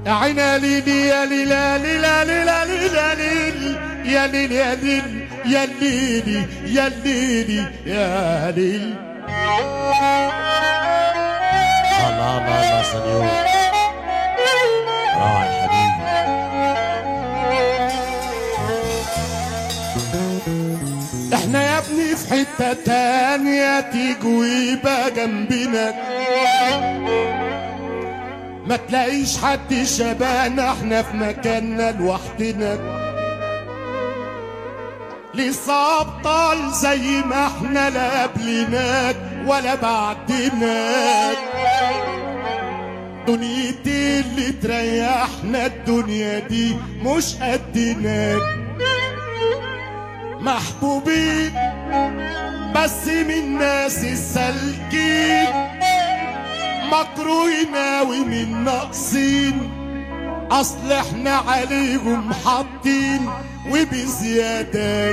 عينا ليلي يا ليل يا ليل يا ليل يا ليل يا ليل يا ليل يا ليل يا ليل يا ليل الله الله الله سنيور راعي حبيبي احنا يا ابني في حتة تانية تيجي ويبقى جنبنا ما تلاقيش حد شبهنا احنا في مكاننا لوحدنا لسه ابطال زي ما احنا لا قبلناك ولا بعدناك دنيتي اللي تريحنا الدنيا دي مش قدناك محبوبين بس من ناس السالكين مكروهين اوي من ناقصين اصل احنا عليهم حاطين وبزيادات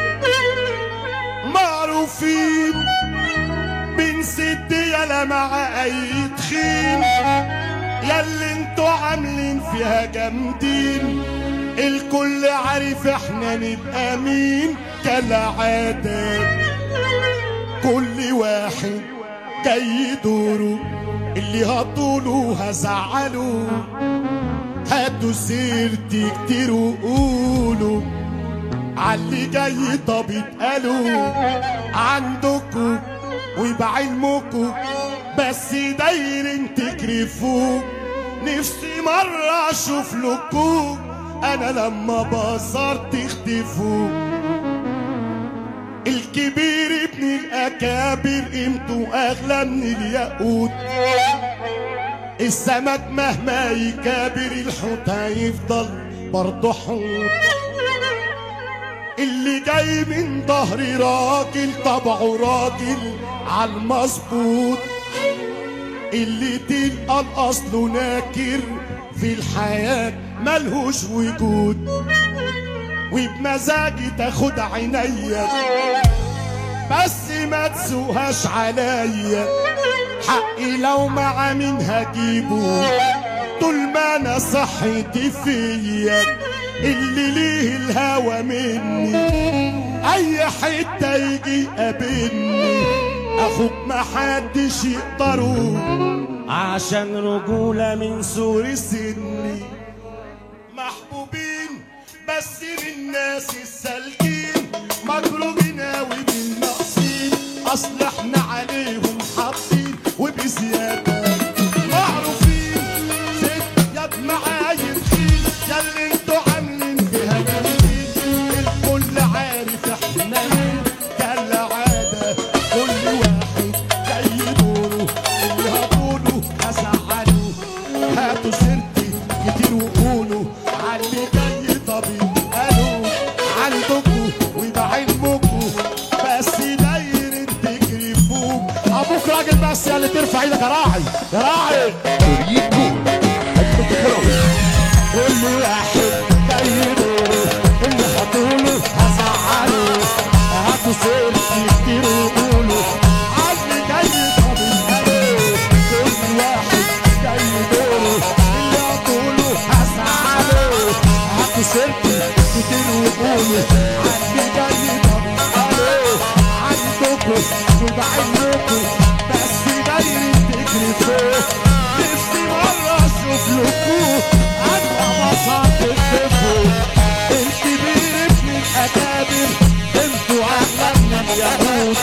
معروفين بنسد يالا مع اي تخين ياللي انتوا عاملين فيها جامدين الكل عارف احنا نبقى مين كالعادة كل واحد جاي دوره اللي هطوله هزعله هاتوا سيرتي كتير وقولوا عاللي جاي طب اتقالوا عندكوا وبعلمكوا بس دايرين تكرفوه نفسي مرة اشوف لكم انا لما بصرت تختفوا الكبير ابن الاكابر قيمته اغلى من الياقوت السمك مهما يكابر الحوت هيفضل برضه حوت اللي جاي من ظهر راجل طبعه راجل عالمظبوط اللي تلقى الاصل ناكر في الحياة ملهوش وجود وبمزاجي تاخد عينيا بس ما تسوهاش عليا حقي لو مع مين هجيبه طول ما انا صحتي فيا اللي ليه الهوى مني اي حتة يجي يقابلني اخوك محدش يقدره عشان رجولة من سور سني محبوبين بس من الناس السالكين مجروبين اوي من ناقصين اصل احنا عليهم حاطين وبزيادة معروفين ست يا معايا تخيل يا اللي انتوا عاملين فيها جامدين الكل عارف احنا مين كالعادة كل واحد جاي دوره اللي هقوله هزعله هاتوا سيرتي كتير وقولوا علي جاي طبيب قالوا عندكوا وبعلمكوا بس داير تجري فوق ابوك راجل بس يا اللي ترفع ايدك يا راعي يا راعي توريكو أجمل كروي كل واحد جاي دوره اللي هتقوله هزعله هاتوا سيرتي كتير وقولوا علي جاي طبيب قالوا كل واحد جاي دوره اللي هتقوله هزعله هاتوا سيرتي كتير وقولوا علي جاي طبيب قالوا عندكم وبعينكم بس دايرين تجري فوق نفسي مرة اشوف لكم انا بساط الكفو الكبير ابن الاكابر انتوا اغلى من اليهود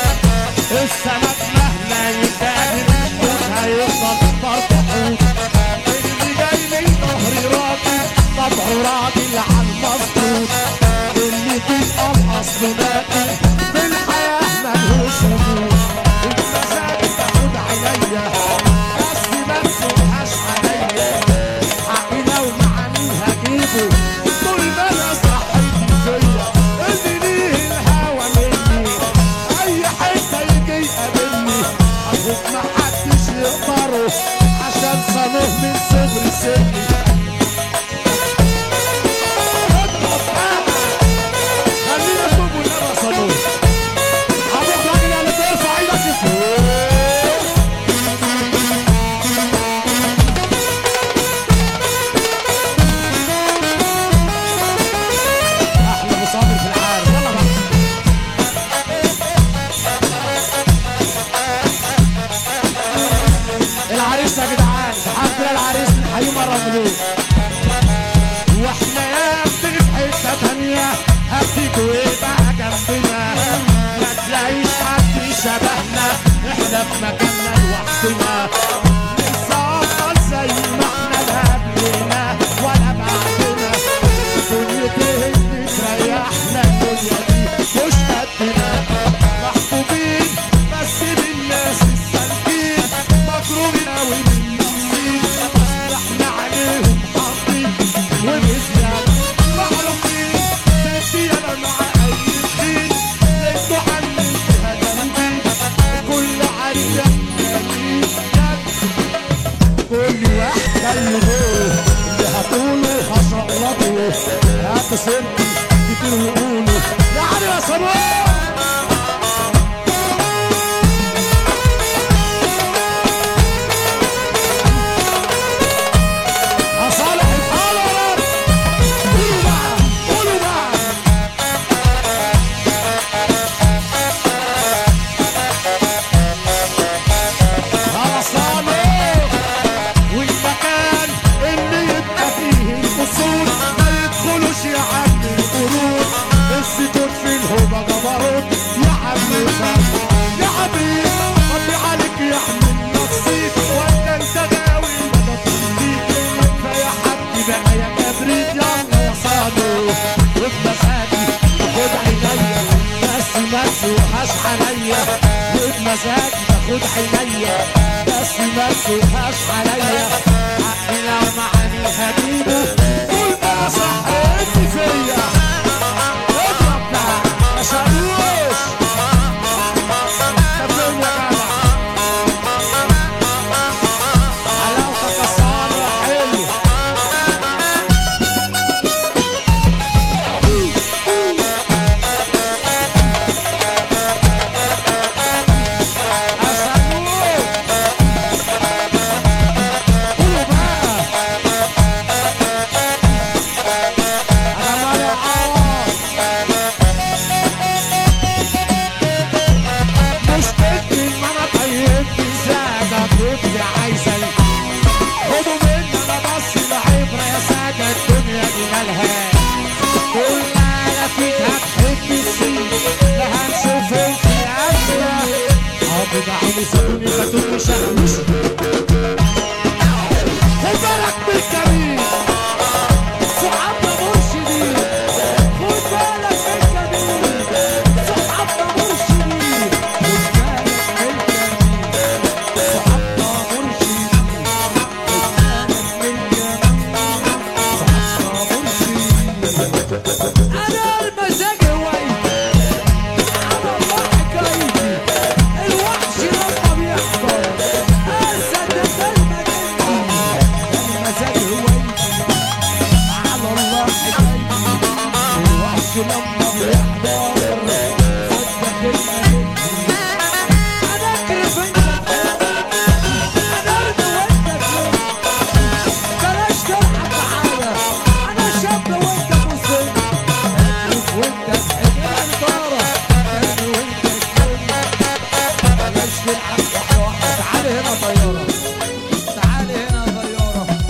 السمك مهما يكابر الحوت هيفضل برضه حوت اللي جاي من ظهري راجل طبعه راجل على المظبوط اللي تبقى الاصل باقي في الحياه ملهوش وجود المزاج تاخد عينيا بس ما تسوقهاش عليا حقي لو مع مين هجيبه طول ما انا صحتي فيا اللي ليه الهوى مني اي حته يجي يقابلني اخوك محدش يقدره عشان صانوه من صغر سني اضرب بقى. خلينا نتوب ونرى حي مرة مليون واحنا يا ابني في حتة تانية هتيجوا ايه بقى جنبنا ما تلاقيش حد شبهنا احنا في مكاننا لوحدنا لسه افضل زي ما احنا لا قبلنا ولا بعدنا دنيتي اللي تريحنا الدنيا دي مش قدنا محبوبين بس بالناس السالكين مكروهين اوي بالنسين احنا عليهم حاطين وبزيادة معروفين تدي انا مع اي دين انتوا عني هجمتين كل عرية كل واحد جاي غيره اللي هتقوله هشغلطه هاتوا سيرتي كتير وقولوا يعني يا صباح أصالح الحال يا رب قولوا بقى قولوا بقى خلصانه والمكان اللي يبقى فيه القصور ما يدخلوش يا عم القرود السكوت في الهوبة جبروت يا عم فهد يا حبيب ربي عليك يحمل نفسيك وانت انت غاوي ولا تصديق فيا حبي بقى يا كبريت يلا يا صادو وفي مزاجي باخد عينيا بس بس وحاش عليا وفي مزاجي باخد عينيا بس بس وحاش عليا حقي لو معاني هجيبه قول بقى صحتي فيا اضرب بقى ما شالوش طب فين يا جدع حلاوتك يا صالح حلو أسألوك قولوا بقى أنا مالي عوض مش بدي ما أنا طيبت زيادة بدي عايزة خدوا مني أنا بس العبرة يا سادة الدنيا دي مالها كل ما فيك هتحب السين لا هنشوفهم في الآخرة حافظ عيني سيبوني خدوني شهوش خد بالك من الكلام